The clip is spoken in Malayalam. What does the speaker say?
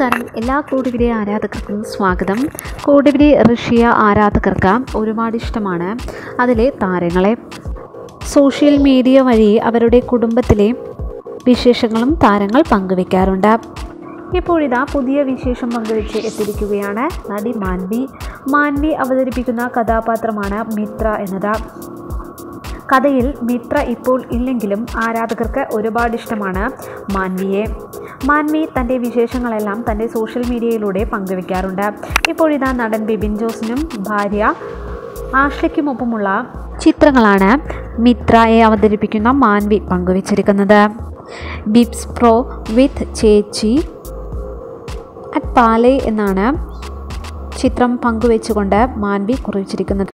നമസ്കാരം എല്ലാ കോടിപിടി ആരാധകർക്കും സ്വാഗതം കോടിപിടി ഋഷിയ ആരാധകർക്ക് ഒരുപാട് ഇഷ്ടമാണ് അതിലെ താരങ്ങളെ സോഷ്യൽ മീഡിയ വഴി അവരുടെ കുടുംബത്തിലെ വിശേഷങ്ങളും താരങ്ങൾ പങ്കുവെക്കാറുണ്ട് ഇപ്പോഴിതാ പുതിയ വിശേഷം പങ്കുവെച്ച് എത്തിയിരിക്കുകയാണ് നടി മാൻവി മാൻവി അവതരിപ്പിക്കുന്ന കഥാപാത്രമാണ് മിത്ര എന്നത് കഥയിൽ മിത്ര ഇപ്പോൾ ഇല്ലെങ്കിലും ആരാധകർക്ക് ഒരുപാട് ഇഷ്ടമാണ് മാൻവിയെ മാൻവി തൻ്റെ വിശേഷങ്ങളെല്ലാം തൻ്റെ സോഷ്യൽ മീഡിയയിലൂടെ പങ്കുവെക്കാറുണ്ട് ഇപ്പോഴിതാ നടൻ ബിബിൻ ജോസിനും ഭാര്യ ആഷ്ലയ്ക്കുമൊപ്പമുള്ള ചിത്രങ്ങളാണ് മിത്രയെ അവതരിപ്പിക്കുന്ന മാൻവി പങ്കുവച്ചിരിക്കുന്നത് ബിബ്സ് പ്രോ വിത്ത് ചേച്ചി അറ്റ് പാലെ എന്നാണ് ചിത്രം പങ്കുവെച്ചുകൊണ്ട് മാൻവി കുറിച്ചിരിക്കുന്നത്